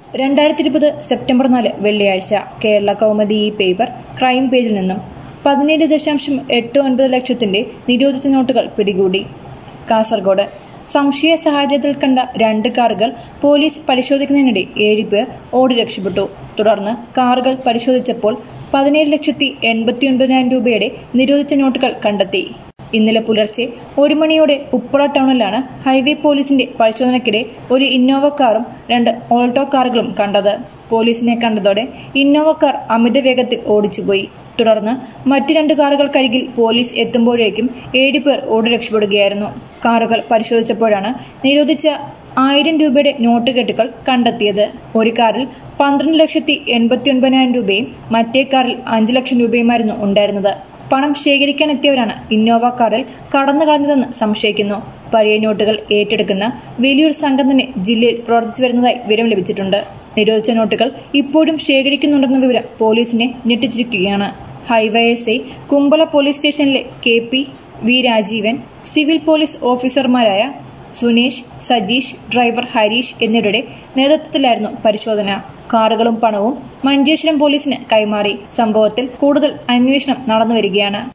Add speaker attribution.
Speaker 1: രണ്ടായിരത്തി ഇരുപത് സെപ്റ്റംബർ നാല് വെള്ളിയാഴ്ച കേരള കൗമുദി ഈ പേപ്പർ ക്രൈം പേജിൽ നിന്നും പതിനേഴ് ദശാംശം എട്ട് ഒൻപത് ലക്ഷത്തിന്റെ നിരോധിത നോട്ടുകൾ പിടികൂടി കാസർഗോഡ് സംശയ സാഹചര്യത്തിൽ കണ്ട രണ്ട് കാറുകൾ പോലീസ് പരിശോധിക്കുന്നതിനിടെ ഏഴ് പേർ ഓടി രക്ഷപ്പെട്ടു തുടർന്ന് കാറുകൾ പരിശോധിച്ചപ്പോൾ പതിനേഴ് ലക്ഷത്തി എൺപത്തി ഒൻപതിനായിരം രൂപയുടെ നിരോധിച്ച നോട്ടുകൾ കണ്ടെത്തി ഇന്നലെ പുലർച്ചെ ഒരു മണിയോടെ ഉപ്പള ടൗണിലാണ് ഹൈവേ പോലീസിന്റെ പരിശോധനയ്ക്കിടെ ഒരു ഇന്നോവ കാറും രണ്ട് ഓൾട്ടോ കാറുകളും കണ്ടത് പോലീസിനെ കണ്ടതോടെ ഇന്നോവ കാർ അമിത വേഗത്തിൽ ഓടിച്ചുപോയി തുടർന്ന് മറ്റു രണ്ട് കാറുകൾക്കരികിൽ പോലീസ് എത്തുമ്പോഴേക്കും ഏഴ് പേർ ഓടി രക്ഷപ്പെടുകയായിരുന്നു കാറുകൾ പരിശോധിച്ചപ്പോഴാണ് നിരോധിച്ച ആയിരം രൂപയുടെ നോട്ട് കെട്ടുകൾ കണ്ടെത്തിയത് ഒരു കാറിൽ പന്ത്രണ്ട് ലക്ഷത്തി എൺപത്തി ഒൻപതിനായിരം രൂപയും മറ്റേ കാറിൽ അഞ്ച് ലക്ഷം രൂപയുമായിരുന്നു ഉണ്ടായിരുന്നത് പണം ശേഖരിക്കാൻ എത്തിയവരാണ് ഇന്നോവ കാറിൽ കടന്നു കളഞ്ഞതെന്ന് സംശയിക്കുന്നു പഴയ നോട്ടുകൾ ഏറ്റെടുക്കുന്ന വലിയൊരു സംഘം തന്നെ ജില്ലയിൽ പ്രവർത്തിച്ചു വരുന്നതായി വിവരം ലഭിച്ചിട്ടുണ്ട് നിരോധിച്ച നോട്ടുകൾ ഇപ്പോഴും ശേഖരിക്കുന്നുണ്ടെന്ന വിവരം പോലീസിനെ ഞെട്ടിച്ചിരിക്കുകയാണ് highway S I Kumbla police സ്റ്റേഷനിലെ K P V Rajeevan civil police ഓഫീസർമാരായ സുനേഷ് സജീഷ് ഡ്രൈവർ ഹരീഷ് എന്നിവരുടെ നേതൃത്വത്തിലായിരുന്നു പരിശോധന കാറുകളും പണവും മഞ്ചേശ്വരം പോലീസിന് കൈമാറി സംഭവത്തിൽ കൂടുതൽ അന്വേഷണം നടന്നുവരികയാണ്